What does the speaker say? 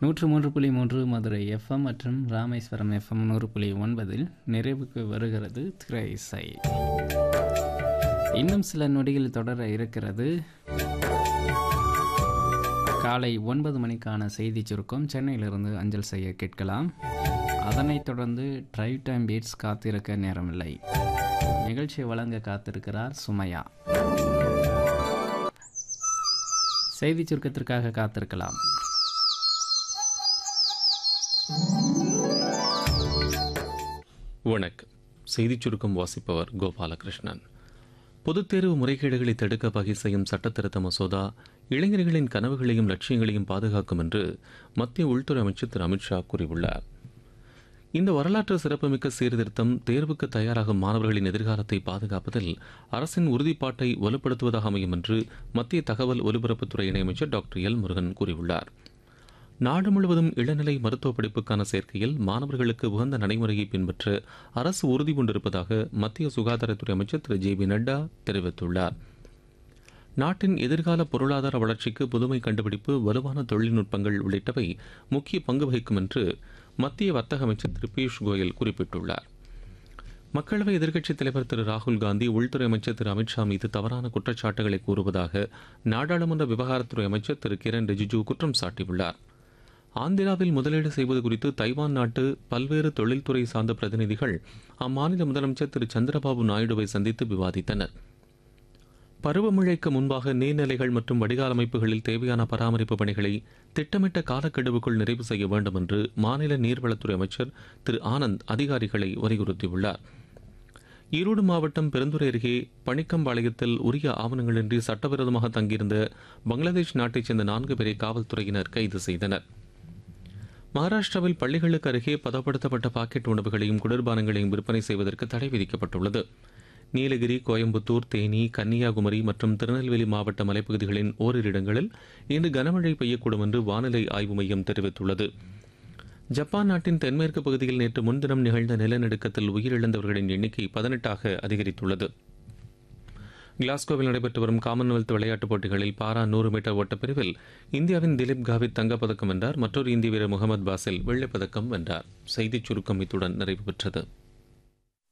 நூற்று மூன்று புள்ளி மூன்று மதுரை எஃப்எம் மற்றும் ராமேஸ்வரம் எஃப்எம் நூறு புள்ளி ஒன்பதில் நிறைவுக்கு வருகிறது திரை இசை இன்னும் சில நொடிகள் தொடர இருக்கிறது காலை ஒன்பது மணிக்கான செய்தி சுருக்கம் சென்னையிலிருந்து அஞ்சல் செய்ய கேட்கலாம் அதனைத் தொடர்ந்து டிரைவ் டைம் பீட்ஸ் காத்திருக்க நேரமில்லை நிகழ்ச்சியை வழங்க காத்திருக்கிறார் சுமையா செய்தி சுருக்கத்திற்காக காத்திருக்கலாம் வணக்கம் செய்திச் சுருக்கம் வாசிப்பவர் கோபாலகிருஷ்ணன் பொதுத் தேர்வு முறைகேடுகளை தடுக்க வகை செய்யும் சட்டத்திருத்த மசோதா இளைஞர்களின் கனவுகளையும் லட்சியங்களையும் பாதுகாக்கும் என்று மத்திய உள்துறை அமைச்சர் திரு அமித்ஷா கூறியுள்ளார் இந்த வரலாற்று சிறப்புமிக்க சீர்திருத்தம் தேர்வுக்கு தயாராகும் மாணவர்களின் எதிர்காலத்தை பாதுகாப்பதில் அரசின் உறுதிப்பாட்டை வலுப்படுத்துவதாக அமையும் என்று மத்திய தகவல் ஒலிபரப்புத்துறை இணையமைச்சர் டாக்டர் எல் முருகன் கூறியுள்ளார் நாடு முழுவதும் இளநிலை மருத்துவ படிப்புக்கான சேர்க்கையில் மாணவர்களுக்கு உகந்த நடைமுறையை பின்பற்ற அரசு உறுதி கொண்டிருப்பதாக மத்திய சுகாதாரத்துறை அமைச்சர் திரு ஜே பி நட்டா தெரிவித்துள்ளார் நாட்டின் எதிர்கால பொருளாதார வளர்ச்சிக்கு புதுமை கண்டுபிடிப்பு வலுவான தொழில்நுட்பங்கள் உள்ளிட்டவை முக்கிய பங்கு வகிக்கும் என்று மத்திய வர்த்தக அமைச்சர் திரு பியூஷ் கோயல் குறிப்பிட்டுள்ளார் மக்களவை எதிர்க்கட்சித் தலைவர் திரு ராகுல் காந்தி உள்துறை அமைச்சர் திரு அமித்ஷா மீது தவறான குற்றச்சாட்டுகளை கூறுவதாக நாடாளுமன்ற விவகாரத்துறை அமைச்சர் திரு கிரண் ரிஜிஜூ குற்றம் சாட்டியுள்ளார் ஆந்திராவில் முதலீடு செய்வது குறித்து தைவான் நாட்டு பல்வேறு தொழில்துறை சார்ந்த பிரதிநிதிகள் அம்மாநில முதலமைச்சர் திரு சந்திரபாபு நாயுடுவை சந்தித்து விவாதித்தனர் பருவமழைக்கு முன்பாக நீர்நிலைகள் மற்றும் வடிகால் அமைப்புகளில் தேவையான பராமரிப்பு பணிகளை திட்டமிட்ட காலக்கெடுவுக்குள் நிறைவு செய்ய வேண்டும் என்று மாநில நீர்வளத்துறை அமைச்சர் திரு ஆனந்த் அதிகாரிகளை வலியுறுத்தியுள்ளார் ஈரோடு மாவட்டம் பெருந்துறை அருகே பணிக்கம்பாளையத்தில் உரிய ஆவணங்களின்றி சட்டவிரோதமாக தங்கியிருந்த பங்களாதேஷ் நாட்டைச் சேர்ந்த நான்கு பேரை காவல்துறையினர் கைது செய்தனர் மகாராஷ்டிராவில் பள்ளிகளுக்கு அருகே பதப்படுத்தப்பட்ட பாக்கெட் உணவுகளையும் குளிர்பானங்களையும் விற்பனை செய்வதற்கு தடை விதிக்கப்பட்டுள்ளது நீலகிரி கோயம்புத்தூர் தேனி கன்னியாகுமரி மற்றும் திருநெல்வேலி மாவட்ட மலைப்பகுதிகளின் ஓரிரு இடங்களில் இன்று கனமழை பெய்யக்கூடும் என்று வானிலை ஆய்வு மையம் தெரிவித்துள்ளது ஜப்பான் நாட்டின் தென்மேற்கு பகுதியில் நேற்று முன்தினம் நிகழ்ந்த நிலநடுக்கத்தில் உயிரிழந்தவர்களின் எண்ணிக்கை பதினெட்டாக அதிகரித்துள்ளது கிளாஸ்கோவில் நடைபெற்று வரும் காமன்வெல்த் விளையாட்டுப் போட்டிகளில் பாரா நூறு மீட்டர் ஓட்டப்பிரிவில் இந்தியாவின் திலீப் காவித் தங்கப்பதக்கம் வென்றார் மற்றொரு இந்திய வீரர் முகமது பாசில் வெள்ளைப்பதக்கம் வென்றார் செய்திச் சுருக்கம் இத்துடன் நிறைவு பெற்றது